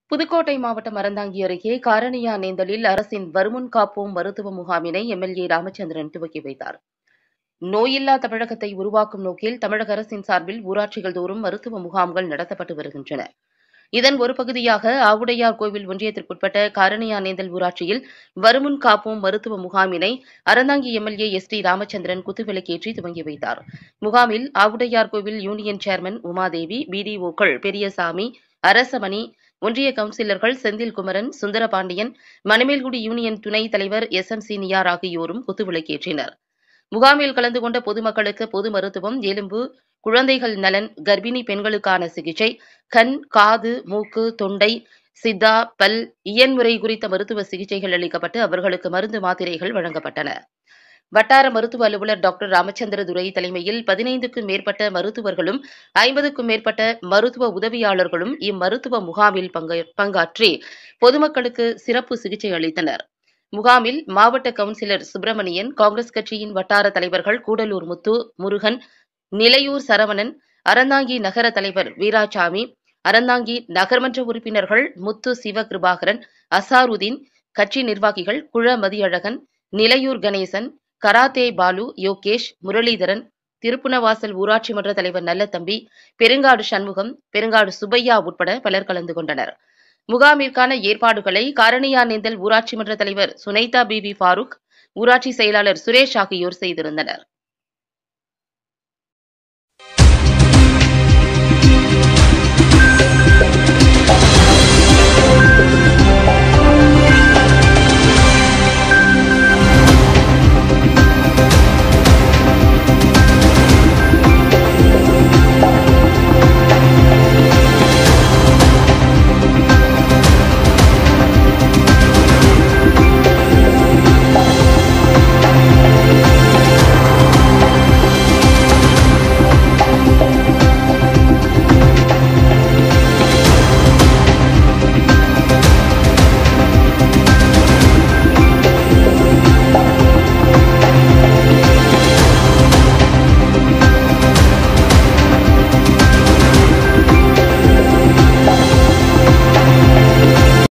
புதுக்கோட்டை மாவட்டம் அறந்தாங்கி அருகே காரணியா நேந்தலில் அரசின் வருமுன் காப்போம் மருத்துவ முகாமினை எம்எல்ஏ ராமச்சந்திரன் துவக்கி வைத்தார் நோயில்லா தமிழகத்தை உருவாக்கும் நோக்கில் தமிழக அரசின் சார்பில் ஊராட்சிகள் தோறும் மருத்துவ முகாம்கள் நடத்தப்பட்டு வருகின்றன இதன் ஒரு பகுதியாக ஆவுடையார் கோவில் ஒன்றியத்திற்குட்பட்ட காரணியா நேந்தல் ஊராட்சியில் வருமுன் காப்போம் மருத்துவ முகாமினை Aranthangi MLA S T Ramachandran குத்துவிளக்கேற்றி துவங்கி வைத்தார் முகாமில் ஆவுடையார் கோவில் யூனியன் சேர்மன் உமாதேவி பிடிஓக்கள் பெரியசாமி அரசமணி ஒன்றிய கவுன்சிலர்கள் செந்தில் குமரன் சுந்தரபாண்டியன் மணமேல்குடி யூனியன் துணைத் தலைவர் எஸ் எம் சீனியார் ஆகியோரும் குத்துவிளக்கேற்றினர் முகாமில் கலந்து கொண்ட பொதுமக்களுக்கு பொது மருத்துவம் எலும்பு குழந்தைகள் நலன் கர்ப்பிணி பெண்களுக்கான சிகிச்சை கண் காது மூக்கு தொண்டை சித்தா பல் இயன்முறை குறித்த மருத்துவ சிகிச்சைகள் அளிக்கப்பட்டு அவர்களுக்கு மருந்து மாத்திரைகள் வழங்கப்பட்டன வட்டார மருத்துவ அலுவலர் டாக்டர் ராமச்சந்திர துரை தலைமையில் பதினைந்துக்கும் மேற்பட்ட மருத்துவர்களும் ஐம்பதுக்கும் மேற்பட்ட மருத்துவ உதவியாளர்களும் இம்மருத்துவ முகாமில் பங்க- பங்காற்றி பொதுமக்களுக்கு சிறப்பு சிகிச்சை அளித்தனர் முகாமில் மாவட்ட கவுன்சிலர் சுப்பிரமணியன் காங்கிரஸ் கட்சியின் வட்டார தலைவர்கள் கூடலூர் முத்து முருகன் நிலையூர் சரவணன் அறந்தாங்கி நகர தலைவர் வீராசாமி அறந்தாங்கி நகர்மன்ற உறுப்பினர்கள் முத்து சிவகிருபாகரன் அசாருதீன் கட்சி நிர்வாகிகள் குழ மதியழகன் நிலையூர் கணேசன் கராத்தே பாலு யோகேஷ் முரளிதரன் திருப்புணவாசல் ஊராட்சி மன்ற தலைவர் நல்லதம்பி பெருங்காடு சண்முகம் பெருங்காடு சுப்பையா உட்பட பலர் கலந்து கொண்டனர் முகாமிற்கான ஏற்பாடுகளை காரணியானேந்தல் ஊராட்சி மன்ற தலைவர் சுனைதா பிபி ஃபாரூக் ஊராட்சி செயலாளர் சுரேஷ் ஆகியோர் செய்திருந்தனர்